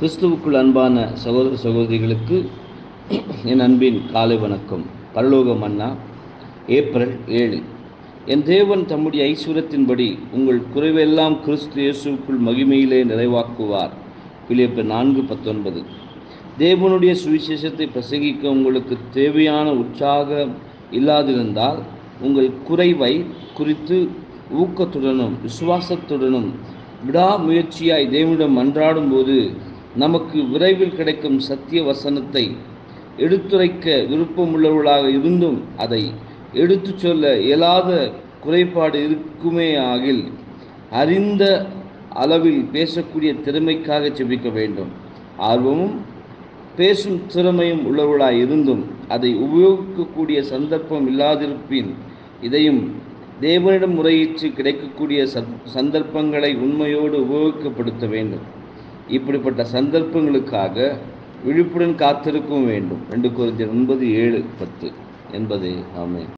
கிறிஸ்துவுக்குள் அன்பான சகோதர சகோதரிகளுக்கு என் அன்பின் காலை வணக்கம் பரலோக மன்னா ஏப்ரல் ஏழு என் தேவன் தம்முடைய ஐஸ்வரத்தின்படி உங்கள் குறைவெல்லாம் கிறிஸ்து இயேசுக்குள் மகிமையிலே நிறைவாக்குவார் பிலிப்பு நான்கு பத்தொன்பது தேவனுடைய சுவிசேஷத்தை பிரசங்கிக்க உங்களுக்கு தேவையான உற்சாகம் இல்லாதிருந்தால் உங்கள் குறைவை குறித்து ஊக்கத்துடனும் விசுவாசத்துடனும் விடாமுயற்சியாய் தேவனிடம் மன்றாடும் போது நமக்கு விரைவில் கிடைக்கும் சத்திய வசனத்தை எடுத்துரைக்க விருப்பமுள்ளவர்களாக இருந்தும் அதை எடுத்துச் சொல்ல இயலாத குறைபாடு இருக்குமே ஆகில் அறிந்த அளவில் பேசக்கூடிய திறமைக்காக செபிக்க வேண்டும் ஆர்வமும் பேசும் திறமையும் உள்ளவர்களாய் இருந்தும் அதை உபயோகிக்கக்கூடிய சந்தர்ப்பம் இல்லாதிருப்பின் இதையும் தேவனிடம் முறையிட்டு கிடைக்கக்கூடிய சந்தர்ப்பங்களை உண்மையோடு உபயோகிக்கப்படுத்த வேண்டும் இப்படிப்பட்ட சந்தர்ப்பங்களுக்காக விழிப்புடன் காத்திருக்கவும் வேண்டும் ரெண்டு குறைஞ்சர் ஒன்பது ஏழு பத்து என்பதே ஆமே